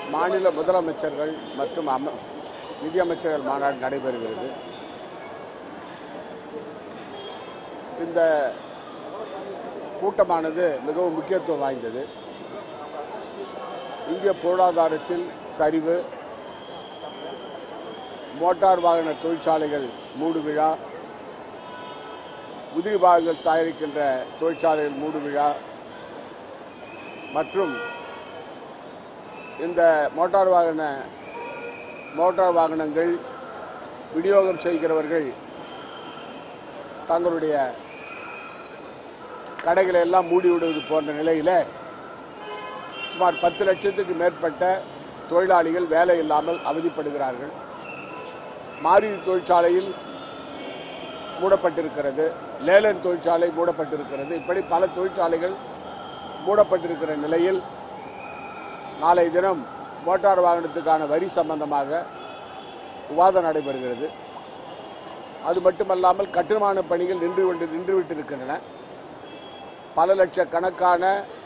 மாநில முதலமைச்சர்கள் மற்றும் அம நிதியமைச்சர்கள் மாநாடு நடைபெறுகிறது இந்த கூட்டமானது மிகவும் முக்கியத்துவம் வாய்ந்தது இந்திய பொருளாதாரத்தில் சரிவு மோட்டார் வாகன தொழிற்சாலைகள் மூடு விழா உதிரி பாகங்கள் தயாரிக்கின்ற தொழிற்சாலைகள் மூடு விழா மற்றும் இந்த மோட்டார் வாகன மோட்டார் வாகனங்கள் விநியோகம் செய்கிறவர்கள் தங்களுடைய கடைகளை எல்லாம் மூடிவிடுவது போன்ற நிலையில் சுமார் பத்து லட்சத்துக்கு மேற்பட்ட தொழிலாளிகள் வேலை இல்லாமல் அவதிப்படுகிறார்கள் மாருதி தொழிற்சாலையில் மூடப்பட்டிருக்கிறது லேலன் தொழிற்சாலை மூடப்பட்டிருக்கிறது இப்படி பல தொழிற்சாலைகள் மூடப்பட்டிருக்கிற நிலையில் நாளை தினம் மோட்டார் வாகனத்துக்கான வரி சம்பந்தமாக விவாதம் நடைபெறுகிறது அது மட்டுமல்லாமல் கட்டுமான பணிகள் நின்று கொண்டு நின்றுவிட்டிருக்கின்றன பல லட்ச கணக்கான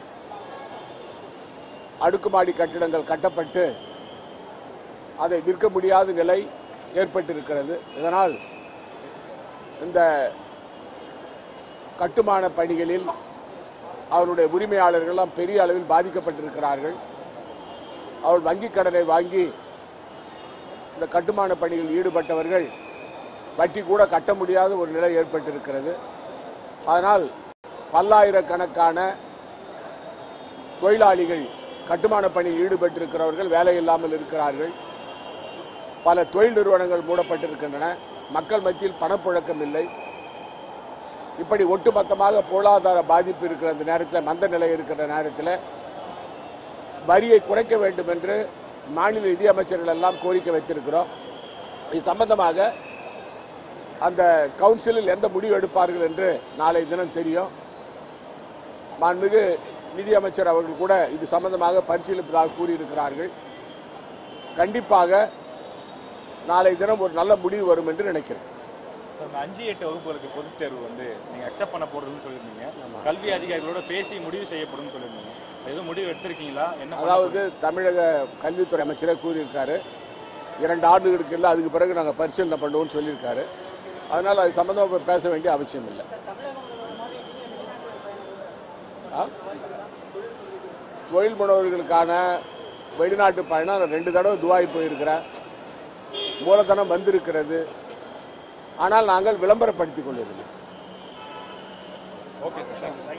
அடுக்குமாடி கட்டிடங்கள் கட்டப்பட்டு அதை விற்க முடியாத நிலை ஏற்பட்டிருக்கிறது இதனால் இந்த கட்டுமான பணிகளில் அவருடைய உரிமையாளர்கள்லாம் பெரிய அளவில் பாதிக்கப்பட்டிருக்கிறார்கள் அவர் வங்கிக் கடனை வாங்கி இந்த கட்டுமான பணியில் ஈடுபட்டவர்கள் வட்டி கூட கட்ட முடியாத ஒரு நிலை ஏற்பட்டிருக்கிறது அதனால் பல்லாயிரக்கணக்கான தொழிலாளிகள் கட்டுமான பணியில் ஈடுபட்டிருக்கிறவர்கள் வேலை இல்லாமல் இருக்கிறார்கள் பல தொழில் நிறுவனங்கள் மூடப்பட்டிருக்கின்றன மக்கள் மத்தியில் பணப்புழக்கம் இல்லை இப்படி ஒட்டுமொத்தமாக பொருளாதார பாதிப்பு இருக்கிற அந்த நேரத்தில் மந்த நிலை இருக்கிற நேரத்தில் வரியை குறைக்க வேண்டும் என்று மாநில நிதியமைச்சர்கள் எல்லாம் கோரிக்கை வைத்திருக்கிறோம் இது சம்பந்தமாக அந்த கவுன்சிலில் எந்த முடிவு எடுப்பார்கள் என்று நாளை தினம் தெரியும் மாண்புமிகு நிதியமைச்சர் அவர்கள் கூட இது சம்பந்தமாக பரிசீலிப்பதாக கூறியிருக்கிறார்கள் கண்டிப்பாக நாளை தினம் ஒரு நல்ல முடிவு வரும் என்று நினைக்கிறேன் ஸோ இந்த அஞ்சு எட்டு வகுப்புகளுக்கு பொதுத் தேர்வு வந்து நீங்க அக்செப்ட் பண்ண போறதுன்னு சொல்லியிருந்தீங்க கல்வி அதிகாரிகளோட பேசி முடிவு செய்யப்படும்னு சொல்லியிருந்தீங்க எதுவும் முடிவு எடுத்திருக்கீங்களா என்ன பண்ண அதாவது தமிழக கல்வித்துறை அமைச்சரே கூறியிருக்காரு இரண்டு ஆண்டுகளுக்கு இல்லை அதுக்கு பிறகு நாங்கள் பரிசீலனை பண்ணுவோம்னு சொல்லியிருக்காரு அதனால் அது சம்பந்தமாக பேச வேண்டிய அவசியம் இல்லை ஆ? தொழில் முனைவர்களுக்கான வெளிநாட்டு பயணம் நான் ரெண்டு தடவை துபாய் போயிருக்கிறேன் மூலதனம் வந்திருக்கிறது ஆனால் நாங்கள் விளம்பரப்படுத்திக் கொள்வதில்லை ஓகே சார்